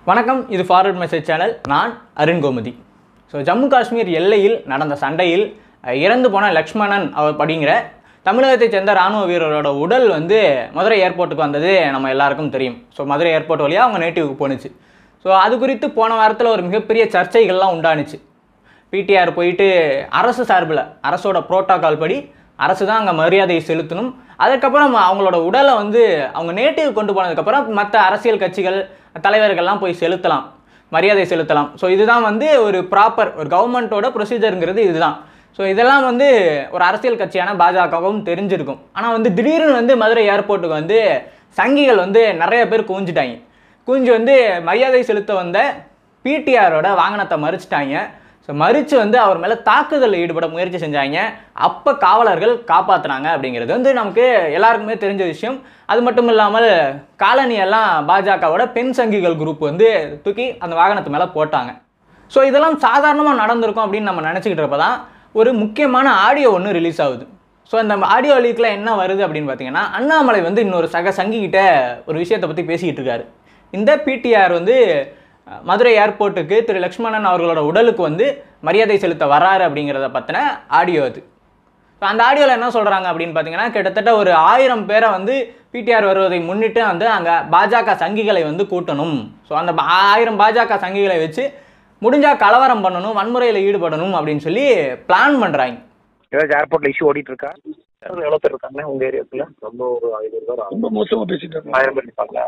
வணக்கம் இது forward message channel நான் அருண் கோமதி ஸோ ஜம்மு காஷ்மீர் எல்லையில் நடந்த சண்டையில் அஹ், இறந்து போன லக்ஷ்மணன் அவர் அப்படிங்கிற தமிழகத்தைச் சேர்ந்த ராணுவ வீரரோட உடல் வந்து மதுரை ஏர்போர்ட்டுக்கு வந்தது நம்ம எல்லாருக்கும் தெரியும் ஸோ மதுரை ஏர்போர்ட் வழியாக அவங்க நேட்டிவ்க்கு போணுச்சு ஸோ அது குறித்து போன வாரத்தில் ஒரு மிகப்பெரிய சர்ச்சைகள்லாம் உண்டானுச்சு பிடிஆர் போயிட்டு அரசு சார்பில் அரசோட புரோட்டோகால் படி அரசு தான் அங்கே மரியாதையை செலுத்தணும் அதுக்கப்புறம் அவங்களோட உடலை வந்து அவங்க நேட்டிவ் கொண்டு போனதுக்கப்புறம் மற்ற அரசியல் கட்சிகள் தலைவர்கள்லாம் போய் செலுத்தலாம் மரியாதை செலுத்தலாம் ஸோ இதுதான் வந்து ஒரு ப்ராப்பர் ஒரு கவர்மெண்ட்டோட ப்ரொசீஜருங்கிறது இதுதான் ஸோ இதெல்லாம் வந்து ஒரு அரசியல் கட்சியான பாஜகவும் தெரிஞ்சிருக்கும் ஆனால் வந்து திடீர்னு வந்து மதுரை ஏர்போர்ட்டுக்கு வந்து சங்கிகள் வந்து நிறைய பேர் குவிஞ்சிட்டாங்க குவிஞ்சு வந்து மரியாதை செலுத்த வந்த பிடிஆரோட வாகனத்தை மறிச்சிட்டாங்க ஸோ மறித்து வந்து அவர் மேலே தாக்குதலில் ஈடுபட முயற்சி செஞ்சாங்க அப்போ காவலர்கள் காப்பாற்றினாங்க அப்படிங்கிறது வந்து நமக்கு எல்லாருக்குமே தெரிஞ்ச விஷயம் அது மட்டும் இல்லாமல் காலனி எல்லாம் பாஜகவோட பெண் சங்கிகள் குரூப் வந்து தூக்கி அந்த வாகனத்து மேலே போட்டாங்க ஸோ இதெல்லாம் சாதாரணமாக நடந்திருக்கும் அப்படின்னு நம்ம நினச்சிக்கிட்டு இருப்ப தான் ஒரு முக்கியமான ஆடியோ ஒன்று ரிலீஸ் ஆகுது ஸோ அந்த ஆடியோ லீக்கில் என்ன வருது அப்படின்னு பார்த்தீங்கன்னா அண்ணாமலை வந்து இன்னொரு சக சங்கிக்கிட்ட ஒரு விஷயத்தை பற்றி பேசிக்கிட்டு இருக்காரு இந்த பிடிஆர் வந்து அஹ், மதுரை ஏர்போர்ட்டுக்கு திரு லக்ஷ்மணன் அவர்களோட உடலுக்கு வந்து மரியாதை செலுத்த வராரு அப்படிங்கிறத பற்றின ஆடியோ அது ஸோ அந்த ஆடியோவில் என்ன சொல்கிறாங்க அப்படின்னு பார்த்தீங்கன்னா கிட்டத்தட்ட ஒரு ஆயிரம் பேரை வந்து பிடிஆர் வருவதை முன்னிட்டு வந்து அங்கே பாஜக சங்கிகளை வந்து கூட்டணும் ஸோ அந்த பா- ஆயிரம் பாஜக சங்கிகளை வச்சு முடிஞ்சால் கலவரம் பண்ணணும் வன்முறையில் ஈடுபடணும் அப்படின்னு சொல்லி பிளான் பண்ணுறாங்க ஏதாச்சும் ஏர்போர்ட்ல இஷ்யூ ஓடிட்டு இருக்கா எவ்வளவு பேர் இருக்காங்க உங்க ஏரியாக்குள்ள ரொம்ப ஒரு ஐநூறு பேர் ஆகும் ரொம்ப மோசமா பேசிட்டு இருக்காங்க ஆயிரம் பேர் இருப்பாங்களா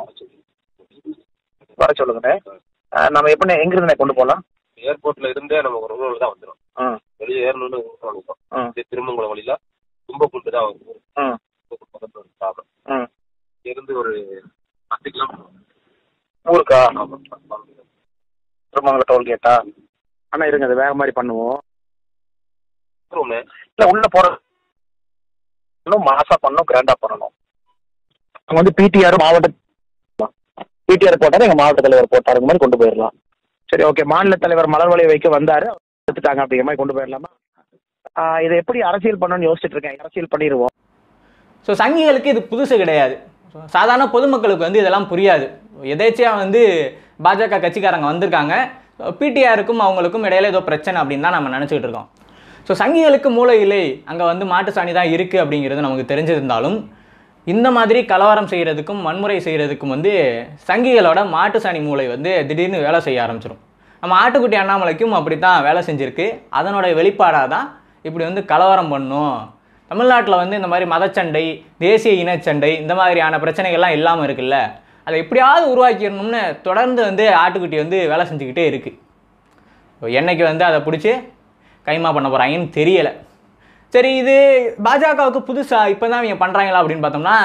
வர சொல்லுங்கண்ணே அஹ் நம்ம எப்படி எங்க இருந்து கொண்டு போகலாம் ஏர்போர்ட்ல இருந்தே நமக்கு ஒரு ரோடு தான் வந்துடும் ஆ வெளியே ஏறணும்னு ஆ. வந்துடும் திருமங்கலம் வழியில தும்பக்குண்டு தான் வரும் ஆ தும்பக்குண்டு பக்கத்துல ஒரு ஸ்டாப் ஆ இருந்து ஒரு பத்து கிலோமீட்டர் ஊருக்கா திருமங்கல டோல்கேட்டா அண்ணா இருங்க அது வேற மாதிரி பண்ணுவோம் ஒன்று இல்ல உள்ள போற இன்னும் மாசா பண்ணணும் கிராண்டா பண்ணணும் அங்க வந்து பிடிஆர் மாவட்ட பிடிஆர் போட்டாரு எங்க மாவட்ட தலைவர் போட்டாரு மாதிரி கொண்டு போயிடலாம் சரி ஓகே மாநில தலைவர் மலர்வலை வைக்க வந்தாரு எடுத்துட்டாங்க அப்படிங்கிற மாதிரி கொண்டு போயிடலாமா ஆஹ் இதை எப்படி அரசியல் பண்ணணும்னு யோசிச்சுட்டு இருக்கேன் அரசியல் பண்ணிடுவோம் ஸோ சங்கிகளுக்கு இது புதுசு கிடையாது So, சாதாரண பொதுமக்களுக்கு வந்து இதெல்லாம் புரியாது எதேச்சியாக வந்து பாஜக கட்சிக்காரங்க வந்திருக்காங்க பிடிஆருக்கும் அவங்களுக்கும் இடையில ஏதோ பிரச்சனை அப்படின்னு தான் நம்ம நினச்சிக்கிட்டு இருக்கோம் ஸோ சங்கிகளுக்கு மூளை இல்லை அங்கே வந்து மாட்டு சாணி தான் இருக்குது அப்படிங்கிறது நமக்கு தெரிஞ்சிருந்தாலும் இந்த மாதிரி கலவரம் செய்கிறதுக்கும் வன்முறை செய்கிறதுக்கும் வந்து சங்கிகளோட மாட்டு சாணி மூளை வந்து திடீர்னு வேலை செய்ய ஆரம்பிச்சிடும் நம்ம ஆட்டுக்குட்டி அண்ணாமலைக்கும் அப்படி தான் வேலை செஞ்சுருக்கு அதனோட வெளிப்பாடாக தான் இப்படி வந்து கலவரம் பண்ணும் தமிழ்நாட்டில் வந்து இந்த மாதிரி மதச்சண்டை தேசிய இனச்சண்டை இந்த மாதிரியான பிரச்சனைகள்லாம் இல்லாமல் இருக்குல்ல அதை எப்படியாவது உருவாக்கிடணும்னு தொடர்ந்து வந்து ஆட்டுக்குட்டி வந்து வேலை செஞ்சுக்கிட்டே இருக்குது இப்போ என்னைக்கு வந்து அதை பிடிச்சி கைமா பண்ண போகிறாங்கன்னு தெரியலை சரி இது பாஜகவுக்கு புதுசாக இப்போ தான் இவங்க பண்ணுறாங்களா அப்படின்னு பார்த்தோம்னா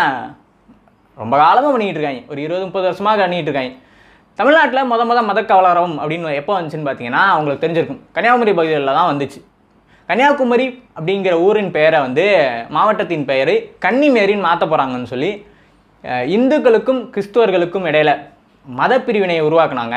ரொம்ப காலமாக பண்ணிக்கிட்டு இருக்காங்க ஒரு இருபது முப்பது வருஷமாக பண்ணிக்கிட்டு இருக்காங்க தமிழ்நாட்டில் முத முத மத கலவரம் அப்படின்னு எப்போ வந்துச்சுன்னு பார்த்தீங்கன்னா அவங்களுக்கு தெரிஞ்சிருக்கும் கன்னியாகுமரி பகுதிகளில் தான் வந்துச்சு கன்னியாகுமரி அப்படிங்கிற ஊரின் பெயரை வந்து மாவட்டத்தின் பெயரை கன்னிமேரின்னு மாற்ற போகிறாங்கன்னு சொல்லி அஹ், இந்துக்களுக்கும் கிறிஸ்துவர்களுக்கும் இடையில மத பிரிவினையை உருவாக்குனாங்க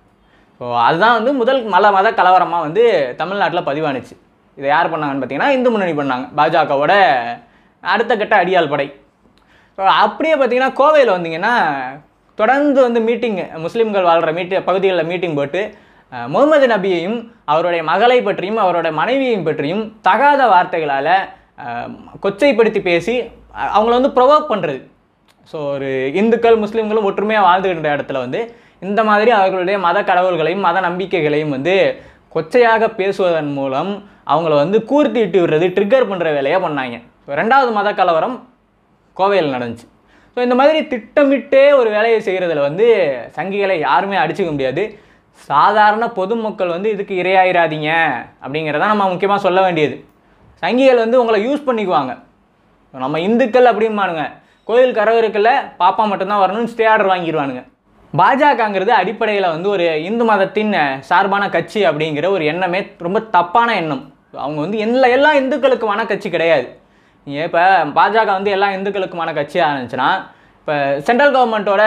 ஸோ அதுதான் வந்து முதல் மல மத கலவரமாக வந்து தமிழ்நாட்டில் பதிவானுச்சு இதை யார் பண்ணாங்கன்னு பார்த்தீங்கன்னா இந்து முன்னணி பண்ணாங்க பாஜகவோட அடுத்த கட்ட அடியாள் படை ஸோ அப்படியே பார்த்தீங்கன்னா கோவையில் வந்தீங்கன்னா தொடர்ந்து வந்து மீட்டிங் முஸ்லீம்கள் வாழ்கிற மீட்டி பகுதிகளில் மீட்டிங் போட்டு அஹ், முகமது நபியையும் அவருடைய மகளை பற்றியும் அவருடைய மனைவியையும் பற்றியும் தகாத வார்த்தைகளால் கொச்சைப்படுத்தி பேசி அஹ், அவங்கள வந்து ப்ரொவோக் பண்ணுறது ஸோ ஒரு இந்துக்கள் முஸ்லீம்களும் ஒற்றுமையாக வாழ்ந்துகின்ற இடத்துல வந்து இந்த மாதிரி அவர்களுடைய மத கடவுள்களையும் மத நம்பிக்கைகளையும் வந்து கொச்சையாக பேசுவதன் மூலம் அவங்கள வந்து கூர்த்திட்டு விடுறது ட்ரிகர் பண்ணுற வேலையை பண்ணாங்க ஸோ ரெண்டாவது மத கலவரம் கோவையில் நடந்துச்சு ஸோ இந்த மாதிரி திட்டமிட்டே ஒரு வேலையை செய்கிறதுல வந்து சங்கிகளை யாருமே அடிச்சுக்க முடியாது சாதாரண பொதுமக்கள் வந்து இதுக்கு இரையாயிராதீங்க அப்படிங்கிறத நம்ம முக்கியமாக சொல்ல வேண்டியது சங்கிகள் வந்து உங்களை யூஸ் பண்ணிக்குவாங்க நம்ம இந்துக்கள் அப்படிம்பானுங்க கோயில் கரவருக்குள்ள பாப்பா மட்டும்தான் வரணும்னு ஸ்டே ஆர்டர் வாங்கிடுவானுங்க பாஜகங்கிறது அடிப்படையில் வந்து ஒரு இந்து மதத்தின் அஹ், சார்பான கட்சி அப்படிங்கிற ஒரு எண்ணமே ரொம்ப தப்பான எண்ணம் அவங்க வந்து எல்லா எல்லா இந்துக்களுக்குமான கட்சி கிடையாது நீங்கள் இப்போ பாஜக வந்து எல்லா இந்துக்களுக்குமான கட்சியாக இருந்துச்சுன்னா இப்போ சென்ட்ரல் கவர்மெண்ட்டோட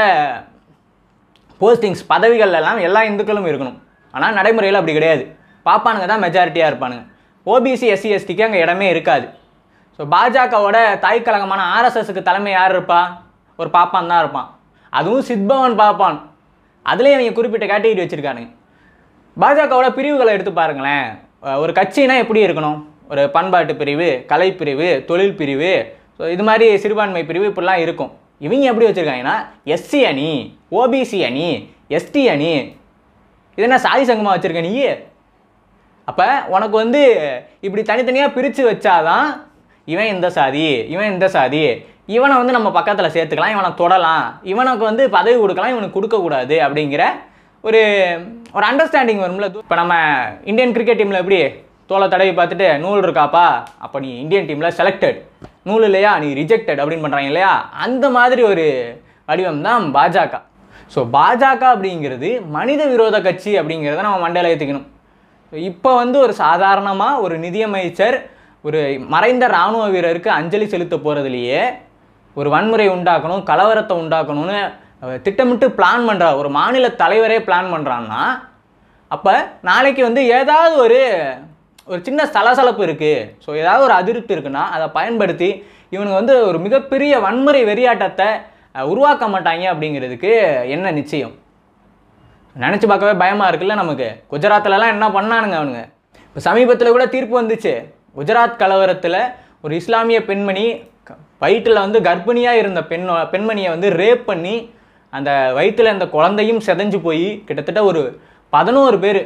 போஸ்டிங்ஸ் பதவிகள் எல்லாம் எல்லா இந்துக்களும் இருக்கணும் ஆனால் நடைமுறையில் அப்படி கிடையாது பாப்பானுங்க தான் மெஜாரிட்டியாக இருப்பானுங்க ஓபிசி எஸ்சி எஸ்டிக்கு அங்கே இடமே இருக்காது ஸோ பாஜகவோட தாய் கழகமான ஆர்எஸ்எஸ்க்கு தலைமை யார் இருப்பா ஒரு பாப்பான் தான் இருப்பான் அதுவும் சித்பவன் பாப்பான் அதுலேயும் அவங்க குறிப்பிட்ட கேட்டகரி வச்சுருக்கானுங்க பாஜகவோட பிரிவுகளை எடுத்து பாருங்களேன் அஹ் ஒரு கட்சினா எப்படி இருக்கணும் ஒரு பண்பாட்டு பிரிவு கலைப்பிரிவு தொழில் பிரிவு ஸோ இது மாதிரி சிறுபான்மை பிரிவு இப்படிலாம் இருக்கும் இவங்க எப்படி வச்சுருக்காங்கன்னா எஸ்சி அணி ஓபிசி அணி எஸ்டி அணி இது என்ன சாதி சங்கமாக வச்சுருக்க நீ அப்போ உனக்கு வந்து இப்படி தனித்தனியாக பிரித்து வச்சாதான் இவன் இந்த சாதி இவன் இந்த சாதி இவனை வந்து நம்ம பக்கத்தில் சேர்த்துக்கலாம் இவனை தொடலாம் இவனுக்கு வந்து பதவி கொடுக்கலாம் இவனுக்கு கொடுக்கக்கூடாது அப்படிங்கிற ஒரு ஒரு அண்டர்ஸ்டாண்டிங் வரும்ல இப்போ நம்ம இந்தியன் கிரிக்கெட் டீமில் எப்படி தோலை தடவி பார்த்துட்டு நூல் இருக்காப்பா அப்போ நீ இந்தியன் டீமில் செலக்டட் நூல் இல்லையா நீ ரிஜெக்டட் அப்படின்னு பண்ணுறாங்க இல்லையா அந்த மாதிரி ஒரு வடிவம் தான் பாஜக ஸோ பாஜக அப்படிங்கிறது மனித விரோத கட்சி அப்படிங்கிறத நம்ம மண்டையில் ஏற்றுக்கணும் இப்போ வந்து ஒரு சாதாரணமாக ஒரு நிதியமைச்சர் ஒரு மறைந்த இராணுவ வீரருக்கு அஞ்சலி செலுத்த போகிறதுலையே ஒரு வன்முறை உண்டாக்கணும் கலவரத்தை உண்டாக்கணும்னு அஹ், திட்டமிட்டு பிளான் பண்ணுறா ஒரு மாநில தலைவரே பிளான் பண்ணுறான்னா அப்போ நாளைக்கு வந்து ஏதாவது ஒரு ஒரு சின்ன சலசலப்பு இருக்குது ஸோ ஏதாவது ஒரு அதிருப்தி இருக்குன்னா அதை பயன்படுத்தி இவனுங்க வந்து ஒரு மிகப்பெரிய வன்முறை வெறியாட்டத்தை அஹ், உருவாக்க மாட்டாங்க அப்படிங்கிறதுக்கு என்ன நிச்சயம் நினச்சி பார்க்கவே பயமாக இருக்குல்ல நமக்கு குஜராத்லலாம் என்ன பண்ணானுங்க அவனுங்க இப்போ சமீபத்தில் கூட தீர்ப்பு வந்துச்சு குஜராத் கலவரத்தில் ஒரு இஸ்லாமிய பெண்மணி க- வயிற்றில் வந்து கர்ப்பிணியாக இருந்த பெண் பெண்மணியை வந்து ரேப் பண்ணி அந்த வயிற்றில் அந்த குழந்தையும் செதஞ்சு போய் கிட்டத்தட்ட ஒரு பதினோரு பேர்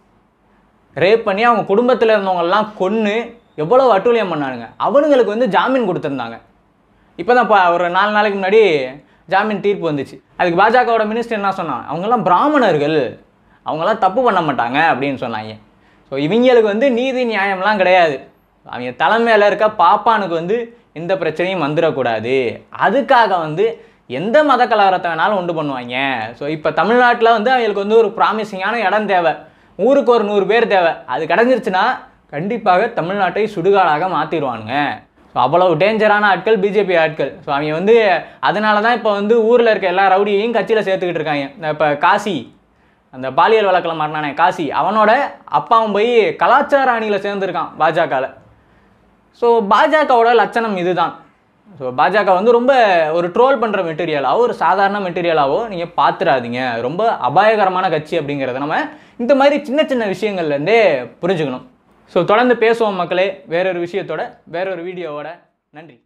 ரேப் பண்ணி அவங்க குடும்பத்தில் இருந்தவங்கெல்லாம் கொன்று எவ்வளோ அட்டூழியம் பண்ணானுங்க அவனுங்களுக்கு வந்து ஜாமீன் கொடுத்துருந்தாங்க இப்போ தான் ஒரு நாலு நாளைக்கு முன்னாடி ஜாமீன் தீர்ப்பு வந்துச்சு அதுக்கு பாஜகவோட மினிஸ்டர் என்ன சொன்னான் அவங்கெல்லாம் பிராமணர்கள் அவங்கெல்லாம் தப்பு பண்ண மாட்டாங்க அப்படின்னு சொன்னாங்க ஸோ இவங்களுக்கு வந்து நீதி நியாயம்லாம் கிடையாது அவங்க தலைமையில் இருக்க பாப்பானுக்கு வந்து எந்த பிரச்சனையும் வந்துடக்கூடாது அதுக்காக வந்து எந்த மத கலவரத்தை வேணாலும் உண்டு பண்ணுவாங்க ஸோ இப்போ தமிழ்நாட்டில் வந்து அவங்களுக்கு வந்து ஒரு ப்ராமிசிங்கான இடம் தேவை ஊருக்கு ஒரு நூறு பேர் தேவை அது கிடஞ்சிருச்சுன்னா கண்டிப்பாக தமிழ்நாட்டை சுடுகாடாக மாற்றிடுவானுங்க ஸோ அவ்வளவு டேஞ்சரான ஆட்கள் பிஜேபி ஆட்கள் ஸோ அவங்க வந்து அதனால தான் இப்போ வந்து ஊரில் இருக்க எல்லா ரவுடியையும் கட்சியில் சேர்த்துக்கிட்டு இருக்காங்க இப்போ காசி அந்த பாலியல் வழக்கில் மாட்டினானே காசி அவனோட அப்பாவும் போய் கலாச்சார அணியில் சேர்ந்துருக்கான் பாஜகவில் ஸோ பாஜகவோட லட்சணம் இதுதான் ஸோ பாஜக வந்து ரொம்ப ஒரு ட்ரோல் பண்ணுற மெட்டீரியலாவோ ஒரு சாதாரண மெட்டீரியலாவோ நீங்கள் பார்த்துடாதீங்க ரொம்ப அபாயகரமான கட்சி அப்படிங்கிறத நம்ம இந்த மாதிரி சின்ன சின்ன விஷயங்கள்லேருந்தே புரிஞ்சுக்கணும் ஸோ தொடர்ந்து பேசுவோம் மக்களே வேறொரு விஷயத்தோட வேறொரு வீடியோவோட நன்றி